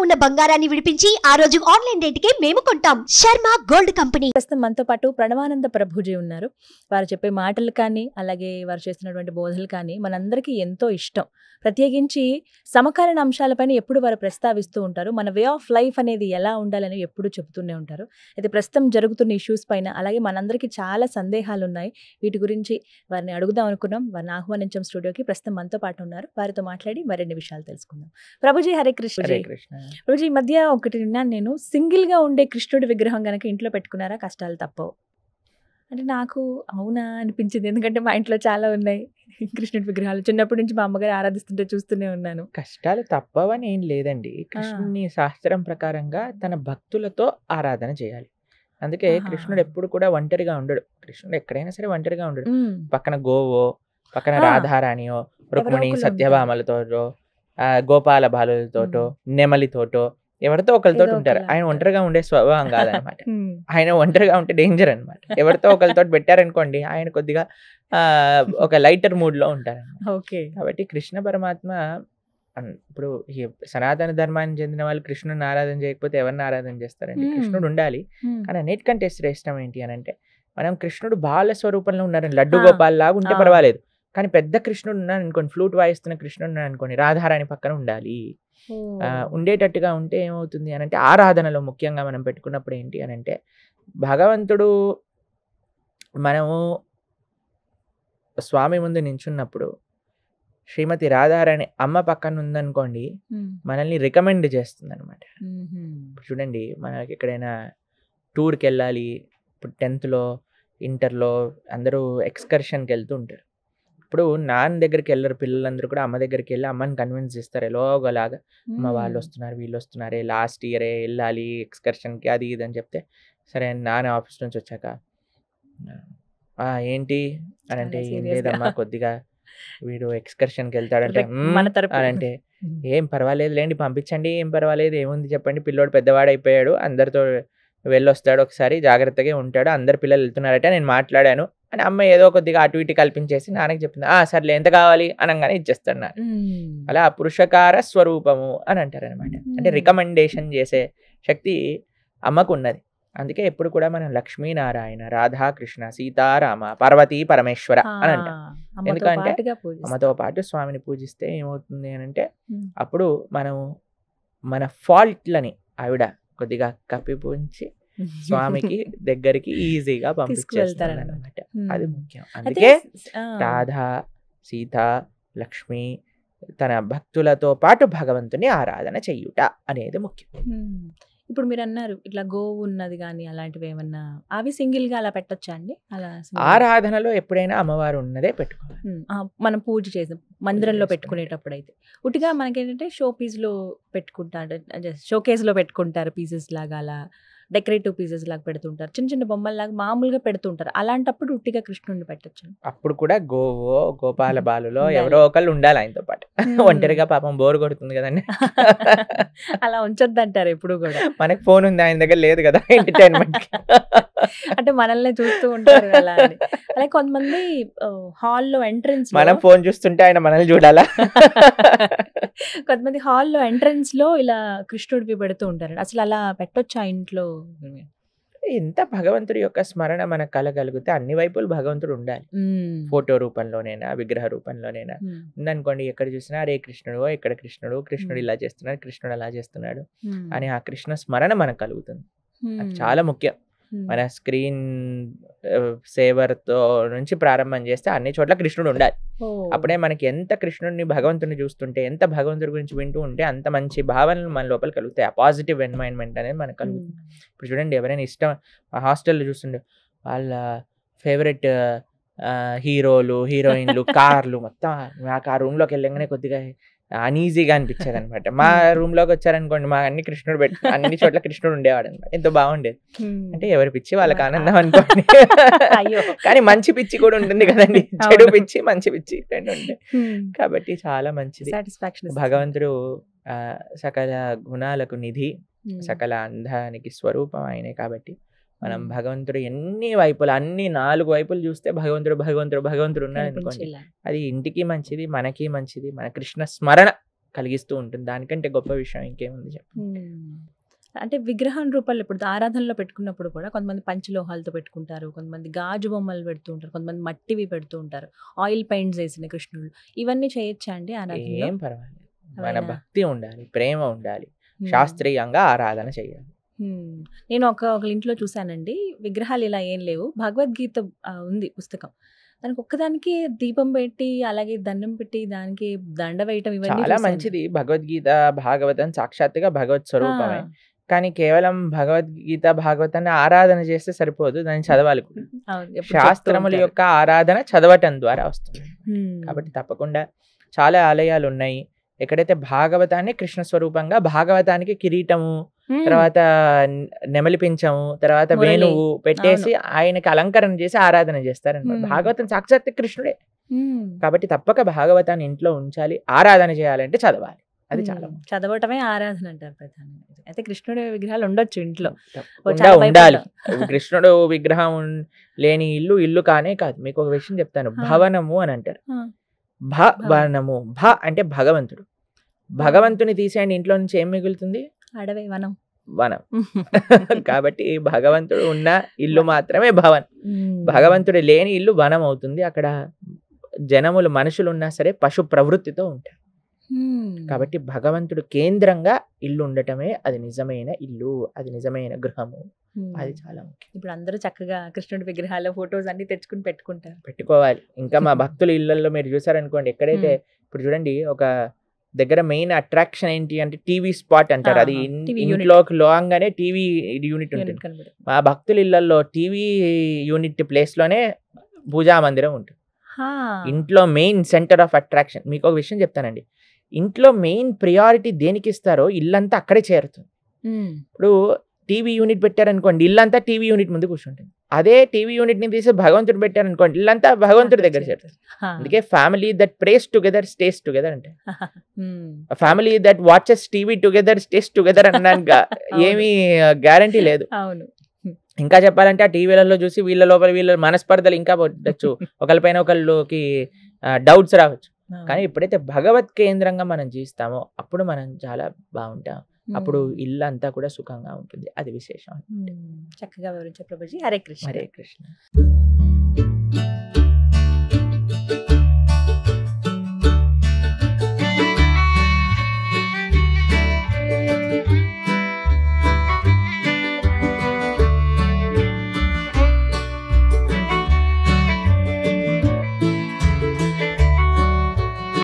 ఉన్న బంగారాన్ని విడిపించి ఆ రోజు ఆన్లైన్ రేటుకే మేము కొంటాం శర్మ గోల్డ్ కంపెనీ ప్రస్తుతం మనతో పాటు ప్రణవానంద ప్రభుజీ ఉన్నారు వారు చెప్పే మాటలు కానీ అలాగే వారు చేస్తున్నటువంటి బోధలు కానీ మనందరికీ ఎంతో ఇష్టం ప్రత్యేకించి సమకాలీన అంశాలపైన ఎప్పుడు వారు ప్రస్తావిస్తూ ఉంటారు మన వే ఆఫ్ లైఫ్ అనేది ఎలా ఉండాలని ఎప్పుడు చెబుతూనే ఉంటారు అయితే ప్రస్తుతం జరుగుతున్న ఇష్యూస్ పైన అలాగే మనందరికీ చాలా సందేహాలు ఉన్నాయి వీటి గురించి వారిని అడుగుదాం అనుకున్నాం వారిని ఆహ్వానించాం స్టూడియోకి ప్రస్తుతం మనతో పాటు ఉన్నారు వారితో మాట్లాడి మరిన్ని విషయాలు తెలుసుకుందాం ప్రభుజీ హరే కృష్ణ హరే కృష్ణ రోజు ఈ మధ్య ఒకటి విన్నాను నేను సింగిల్ గా ఉండే కృష్ణుడి విగ్రహం గనక ఇంట్లో పెట్టుకున్నారా కష్టాలు తప్పవు అంటే నాకు అవునా అనిపించింది ఎందుకంటే మా ఇంట్లో చాలా ఉన్నాయి కృష్ణుడి విగ్రహాలు చిన్నప్పటి నుంచి మా అమ్మగారు ఆరాధిస్తుంటే చూస్తూనే ఉన్నాను కష్టాలు తప్పవని ఏం లేదండి కృష్ణుని శాస్త్రం ప్రకారంగా తన భక్తులతో ఆరాధన చేయాలి అందుకే ఆహా. కృష్ణుడు ఎప్పుడు కూడా ఒంటరిగా ఉండడు కృష్ణుడు ఎక్కడైనా సరే ఒంటరిగా ఉండడు మ్మ్. పక్కన గోవో పక్కన ఆ. రాధారాణియో రుక్మిణి ఒకరు సత్యభామలతోటో ఆ, గోపాల బాలులతోటో నెమలితోటో ఎవరితో ఒకరితో ఏదో ఉంటారు ఒకలా ఆయన ఉంటారు. ఒంటరిగా ఉండే స్వభావం కాదనమాట మ్మ్. ఆయన ఒంటరిగా ఉంటే డేంజర్ అనమాట ఎవరితో ఒకరితో పెట్టారనుకోండి ఆయన కొద్దిగా ఆ, ఒక లైటర్ మూడ్ లో ఉంటారు ఓకే కాబట్టి కృష్ణ పరమాత్మ అన్- ఇప్పుడు ఈ సనాతన ధర్మానికి చెందిన వాళ్ళు కృష్ణుని ఆరాధన చేయకపోతే ఎవరిని ఆరాధన చేస్తారండి మ్మ్. కృష్ణుడు ఉండాలి మ్మ్. కానీ అన్నిటికంటే శ్రేష్టం ఏంటి అని అంటే మనం కృష్ణుడు బాల స్వరూపంలో ఉన్నారని లడ్డు ఆ. గోపాల్ లాగా ఉంటే ఆ. పర్వాలేదు కానీ పెద్ద కృష్ణుడు ఉన్నాడు అనుకోండి ఫ్లూట్ వాయిస్తున్న కృష్ణుడు ఉన్నాడు అనుకోండి రాధారాణి పక్కన ఉండాలి ఓ. ఆ, ఉండేటట్టుగా ఉంటే ఏమవుతుంది అని అంటే ఆరాధనలో ముఖ్యంగా మనం పెట్టుకున్నప్పుడు ఏంటి అని అంటే భగవంతుడు మనము స్వామి ముందు నించున్నప్పుడు శ్రీమతి రాధారాణి అమ్మ పక్కన ఉందనుకోండి మ్మ్. మనల్ని రికమెండ్ చేస్తుంది అనమాట మ్మ్. ఇప్పుడు చూడండి మనకి ఎక్కడైనా టూర్కి వెళ్ళాలి ఇప్పుడు టెన్త్లో ఇంటర్లో అందరూ ఎక్స్కర్షన్కి వెళ్తూ ఉంటారు ఇప్పుడు నాన్న దగ్గరికి వెళ్ళరు పిల్లలందరూ కూడా అమ్మ దగ్గరికి వెళ్ళి అమ్మని కన్విన్స్ చేస్తారు ఎలాగోలాగా అమ్మ వాళ్ళు వస్తున్నారు వీళ్ళు వస్తున్నారే లాస్ట్ ఇయరే వెళ్ళాలి ఎక్స్కర్షన్కి అది ఇది అని చెప్తే సరే నాన్న ఆఫీస్ నుంచి వచ్చాక "ఆ, ఏంటి అని అంటే చాలా ఏం serious గా. లేదమ్మా కొద్దిగా వీడు ఎక్స్కర్షన్కి వెళ్తాడంటే Like "మ్మ్" మన తరపు అని అంటే మ్మ్. ఏం పర్వాలేదు లేండి పంపించండి ఏం పర్వాలేదు ఏముంది చెప్పండి పిల్లోడు పెద్దవాడైపోయాడు అందరితో వెళ్ళొస్తాడు ఒకసారి జాగ్రత్తగా ఉంటాడు అందరు పిల్లలు వెళ్తున్నారట నేను మాట్లాడాను అని అమ్మ ఏదో కొద్దిగా అటు ఇటు కల్పించేసి నాన్నకి చెప్పింది ఆ సర్లే ఎంత కావాలి అనగానే ఇచ్చేస్తాడు నాన్న మ్మ్. అలా పురుషకార స్వరూపము అని అంటారు అనమాట అంటే Hmm. రికమెండేషన్ చేసే శక్తి అమ్మకు ఉన్నది అందుకే ఎప్పుడు కూడా మనం లక్ష్మీనారాయణ రాధాకృష్ణ సీతారామ పార్వతీ పరమేశ్వర అని అంటాం ఆ, అమ్మతో ఎందుకంటే పాటుగా పూజిస్తాం. అమ్మతో పాటు స్వామిని పూజిస్తే ఏమవుతుంది అని అంటే మ్మ్. అప్పుడు మనం మన ఫాల్ట్లని ఆవిడ కొద్దిగా కప్పిపుంచి స్వామికి దగ్గరికి ఈజీగా పంపించేస్తారు తీసుకువెళ్తారన్నమాట. అనమాట మ్మ్. అది ముఖ్యం అయితే అందుకే ఆ, రాధ సీత లక్ష్మి తన భక్తులతో పాటు భగవంతుని ఆరాధన చెయ్యుట అనేది ముఖ్యం మ్మ్. ఇప్పుడు మీరు అన్నారు ఇట్లా గోవు ఉన్నది కానీ అలాంటివి ఏమన్నా అవి సింగిల్ గా అలా పెట్టొచ్చా అండి అలా single గా? ఆరాధనలో ఎప్పుడైనా అమ్మవారు ఉన్నదే పెట్టుకోవాలి మ్మ్. ఆ, మనం పూజ చేసాం మందిరంలో చేసుకుంటే. పెట్టుకునేటప్పుడు అయితే ఉట్టిగా మనకేంటంటే షో పీస్ లో పెట్టుకుంటారు షో కేస్ లో పెట్టుకుంటారు పీసెస్ లాగా అలా డెకరేటివ్ పీసెస్ లాగా పెడుతుంటారు చిన్న చిన్న బొమ్మల లాగా మామూలుగా పెడుతుంటారు అలాంటప్పుడు ఉట్టిగా కృష్ణుడిని పెట్టొచ్చు అప్పుడు కూడా గోవో గోపాల బాలులో ఉండాలి. ఎవరో ఒకళ్ళు ఉండాలి ఆయనతో పాటు మ్మ్. ఒంటరిగా పాపం బోర్ కొడుతుంది కదండి అలా ఉంచొద్దంటారు ఎప్పుడు కూడా మనకి ఫోన్ ఉంది ఆయన దగ్గర లేదు కదా ఎంటర్టైన్మెంట్ అంటే మనల్ని చూస్తూ ఉంటారు అలా అని అలాగే కొంతమంది హాల్లో ఎంట్రన్స్ మనం ఫోన్ చూస్తుంటే ఆయన మనల్ని చూడాలా కొంతమంది హాల్లో ఎంట్రన్స్ లో ఇలా కృష్ణుడివి పెడుతూ ఉంటారు అసలు అలా పెట్టొచ్చా ఇంట్లో ఎంత భగవంతుడి యొక్క స్మరణ మనకు కలగలిగితే అన్ని వైపులు భగవంతుడు ఉండాలి మ్మ్. ఫోటో రూపంలోనైనా విగ్రహ రూపంలోనైనా మ్మ్. ఉందనుకోండి ఎక్కడ చూసినా అరే కృష్ణుడు ఇక్కడ కృష్ణుడు కృష్ణుడు మ్మ్. ఇలా చేస్తున్నాడు కృష్ణుడు అలా చేస్తున్నాడు మ్మ్. అని ఆ కృష్ణ స్మరణ మనకు కలుగుతుంది అది మ్మ్. చాలా ముఖ్యం మ్మ్. మన స్క్రీన్ సేవర్ తో నుంచి ప్రారంభం చేస్తే అన్ని చోట్ల కృష్ణుడు ఉండాలి ఓ. అప్పుడే మనకి ఎంత కృష్ణుడిని భగవంతుని చూస్తుంటే ఎంత భగవంతుడి గురించి వింటూ ఉంటే అంత మంచి భావనలు మన లోపల కలుగుతాయి ఆ పాజిటివ్ ఎన్వైరన్మెంట్ అనేది మనకు కలుగుతుంది మ్మ్. ఇప్పుడు చూడండి ఎవరైనా ఇష్టం హాస్టల్లో చూస్తుండే వాళ్ళ ఫేవరెట్ హీరోలు హీరోయిన్లు కార్లు మొత్తం నాకు ఆ రూమ్ లోకి వెళ్ళగానే కొద్దిగా అనీజీగా అనిపించేది అనమాట మా రూమ్ లోకి వచ్చారనుకోండి మా అన్ని కృష్ణుడు పెట్టి అన్ని చోట్ల కృష్ణుడు ఉండేవాడు అనమాట ఎంతో బాగుండేది మ్మ్. అంటే ఎవరి పిచ్చి వాళ్ళకి ఆనందం అనుకోండి అయ్యో. కానీ మంచి పిచ్చి కూడా ఉంటుంది కదండి చెడు పిచ్చి మంచి పిచ్చి రెండు ఉంటాయి మ్మ్. కాబట్టి చాలా మంచిది సాటిస్ఫాక్షన్ ఇస్తుంది. భగవంతుడు ఆ, సకల గుణాలకు నిధి మ్మ్. సకల అందానికి స్వరూపం ఆయనే కాబట్టి మనం మ్మ్. భగవంతుడు ఎన్ని వైపులు అన్ని నాలుగు వైపులు చూస్తే భగవంతుడు భగవంతుడు భగవంతుడు ఉన్నాడు అనుకోండి కనిపించేలా. అది ఇంటికి మంచిది మనకి మంచిది మన కృష్ణ స్మరణ కలిగిస్తూ ఉంటుంది దానికంటే గొప్ప విషయం ఇంకేముంది చెప్పు మ్మ్. అంటే విగ్రహం రూపాలు ఇప్పుడు ఆరాధనలో పెట్టుకున్నప్పుడు కూడా కొంతమంది పంచలోహాలతో పెట్టుకుంటారు కొంతమంది గాజు బొమ్మలు పెడుతూ ఉంటారు కొంతమంది మట్టివి పెడుతూ ఉంటారు ఆయిల్ పెయింట్స్ వేసిన కృష్ణుడు ఇవన్నీ చేయొచ్చా అండి ఆరాధనలో ఏం పర్వాలేదు మన అవైనా? భక్తి ఉండాలి ప్రేమ ఉండాలి మ్మ్. శాస్త్రీయంగా ఆరాధన చేయాలి మ్మ్. నేను ఒక ఒక ఇంట్లో చూశానండి విగ్రహాలు ఇలా ఏం లేవు భగవద్గీత ఆ, ఉంది పుస్తకం దానికి ఒక్కదానికి దీపం పెట్టి అలాగే దండం పెట్టి దానికి దండ వేయటం ఇవన్నీ చాలా చూశాను. మంచిది భగవద్గీత భాగవతం సాక్షాత్తుగా భగవత్ స్వరూపమే ఆ, కానీ కేవలం భగవద్గీత భాగవతాన్ని ఆరాధన చేస్తే సరిపోదు దాన్ని చదవాలి కూడా అవును, ఎప్పుడు చెప్తూ శాస్త్రముల ఉంటారు. యొక్క ఆరాధన చదవటం ద్వారా వస్తుంది మ్మ్. కాబట్టి తప్పకుండా చాలా ఆలయాలు ఉన్నాయి ఎక్కడైతే భాగవతాన్ని కృష్ణ స్వరూపంగా భాగవతానికి కిరీటము మ్మ్. తర్వాత న- నెమలి పించము తర్వాత మురళి. వేణువు పెట్టేసి ఆయనకి అలంకరణ చేసి ఆరాధన చేస్తారన్నమాట మ్మ్. భాగవతం సాక్షాత్ కృష్ణుడే మ్మ్. కాబట్టి తప్పక భాగవతాన్ని ఇంట్లో ఉంచాలి ఆరాధన చేయాలంటే చదవాలి అది చాలా మ్మ్. చదవటమే ఆరాధన అంటారు ప్రధానంగా అయితే కృష్ణుడి విగ్రహాలు ఉండొచ్చు ఇంట్లో ఓ తప్పకుండా చాలా ఉండాలి భయపడ్డా. కృష్ణుడు విగ్రహం ఉన్- లేని ఇల్లు ఇల్లు కానే కాదు మీకు ఒక విషయం చెప్తాను ఆ. భవనము అని అంటారు ఆ. భవనము భ అంటే భగవంతుడు భగవంతుని తీసేయండి ఇంట్లో నుంచి ఏం మిగులుతుంది అడవే వనం వనం కాబట్టి భగవంతుడు ఉన్న ఇల్లు మాత్రమే భవన్ మ్మ్. భగవంతుడు లేని ఇల్లు వనం అవుతుంది అక్కడ జనములు మనుషులు ఉన్నా సరే పశు ప్రవృత్తితో ఉంటారు మ్మ్. కాబట్టి భగవంతుడు కేంద్రంగా ఇల్లు ఉండటమే అది నిజమైన ఇల్లు అది నిజమైన గృహము మ్మ్. అది చాలా ముఖ్యం ఇప్పుడు అందరూ చక్కగా కృష్ణుడి విగ్రహాల ఫొటోస్ అన్ని తెచ్చుకుని పెట్టుకుంటారు పెట్టుకోవాలి ఇంకా మా భక్తుల ఇళ్లలో మీరు చూసారనుకోండి ఎక్కడైతే ఇప్పుడు చూడండి ఒక దగ్గర మెయిన్ అట్రాక్షన్ ఏంటి అంటే టీవీ స్పాట్ అంటారు అది ఆహా, ఇన్- TV unit. ఇంట్లోకి లోగానే టీవీ యూనిట్ ఉంటుంది యూనిట్ కనబడు. మా భక్తుల ఇళ్లలో టీవీ యూనిట్ ప్లేస్ లోనే పూజా మందిరం ఉంటుంది హా. ఇంట్లో మెయిన్ సెంటర్ ఆఫ్ అట్రాక్షన్ మీకు ఒక విషయం చెప్తానండి ఇంట్లో మెయిన్ ప్రియారిటీ దేనికి ఇస్తారో ఇల్లంతా అక్కడే చేరుతుంది మ్మ్. ఇప్పుడు టీవీ యూనిట్ పెట్టారనుకోండి ఇల్లంతా టీవీ యూనిట్ ముందు కూర్చుంటుంది అదే టీవీ యూనిట్ ని తీసి భగవంతుడు పెట్టారనుకోండి ఇల్లంతా భగవంతుడి దగ్గర చేరుతుంది హా. అందుకే family that prays together stays together అంటే మ్మ్. Family that watches TV together stays together అనడానికి ఏమీ గ్యారంటీ లేదు అవును ఇంకా చెప్పాలంటే ఆ టీవీలలో చూసి వీళ్ళ లోపల వీళ్ళ మనస్పర్ధలు ఇంకా పడచ్చు ఒకరిపైన ఒకళ్ళకి డౌట్స్ రావచ్చు కానీ ఎప్పుడైతే భగవత్ కేంద్రంగా మనం జీవిస్తామో అప్పుడు మనం చాలా బాగుంటాం అప్పుడు ఇల్లు అంతా కూడా సుఖంగా ఉంటుంది అది విశేషం మ్మ్. చక్కగా వివరించారు ప్రభుజీ హరే కృష్ణ హరే కృష్ణ